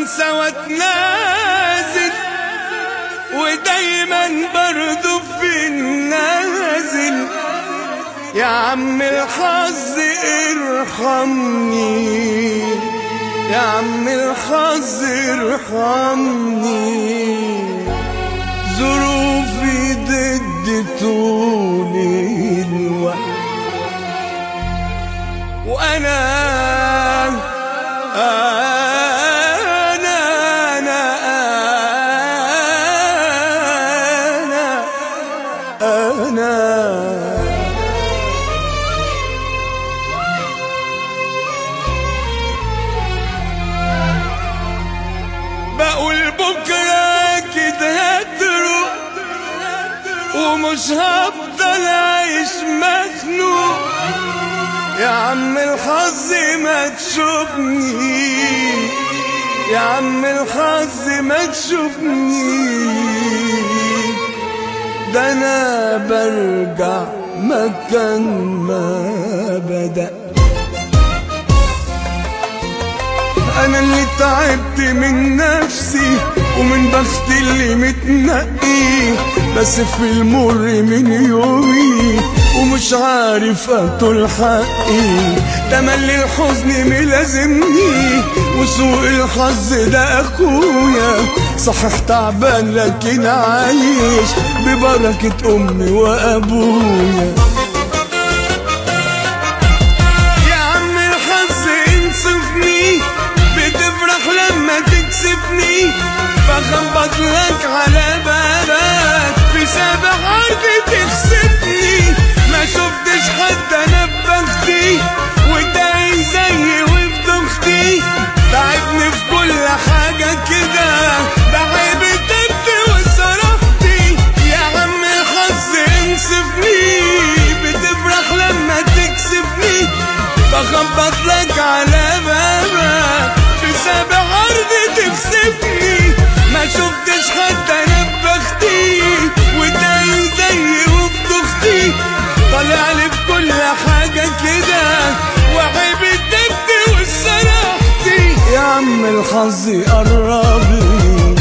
وانسى واتنازل ودايما برضو في النازل يا عم الحظ ارحمني يا عم الحظ ارحمني ظروفي ضد طول الوقت وانا انا انا انا انا بقول بكرة كده هتروح ومش هفضل عايش مخنوق يا عم الحظ ما تشوفني يا عم الحظ ما تشوفني ده انا برجع مكان ما بدأ انا اللي تعبت من نفسي ومن بختي اللي متنقي بس في المر من يومي ومش عارف اطول حقي تملي الحزن ملازمني وسوء الحظ ده اخويا صحيح تعبان لكن عايش ببركة امي وابويا يا عم الحظ انصفني بتفرح لما تكسبني بخبط لك على بابك في سابع عرض تكسبني ما شفتش حد انا ببختي وتايه زيي وفي اختي تعبني في كل حاجة كده بعيب الدب وصراحتي يا عم الحظ انصفني بتفرح لما تكسبني بخبط لك على بابك في سابع عرض تكسبني ما شفتش حد انا بختي وتايه زيي وفي اختي طالع لي في كل حاجة كده وعيب الدب والصراحتي يا عم الحظ قرب لي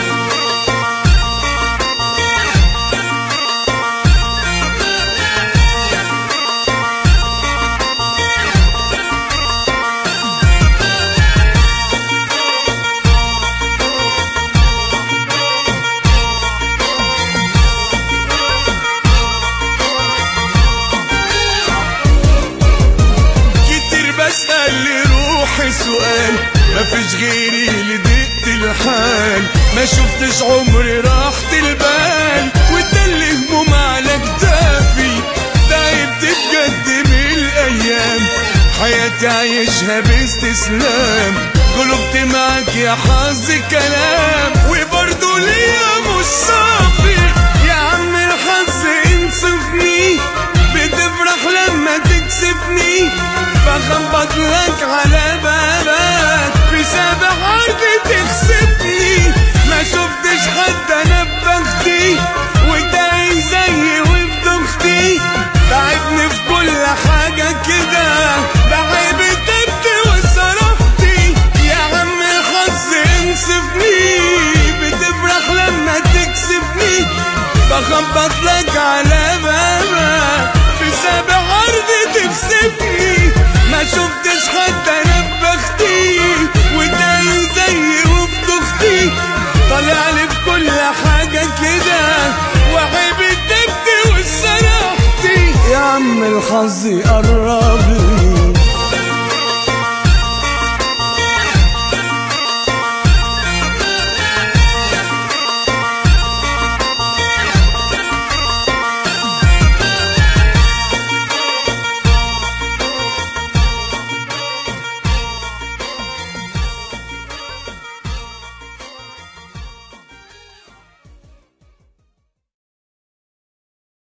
كتير بسأل لروحي سؤال مفيش غيري لدقت الحال ما شفتش عمري راحة البال وده اللي هموم على كتافي تعبت بجد من الأيام حياتي عايشها باستسلام قلبت معاك يا حظ كلام وبرضه ليا مش صافي يا عم الحظ انصفني بتفرح لما تكسبني بخبط لك على بابك في سابع عرض تكسبني ما شفتش حد انا ببختي وتايه زيي وفي اختي تعبني في كل حاجة كده بعيب الدب وصراحتي يا عم الحظ انصفني بتفرح لما تكسبني بخبط لك على بابك في سابع عرض تكسبني ما شفتش حد انا ببختي وتايه زيي وفي اختي طالع لي في كل حاجة كده وعيب الدب والصراحتي يا عم الحظ قرب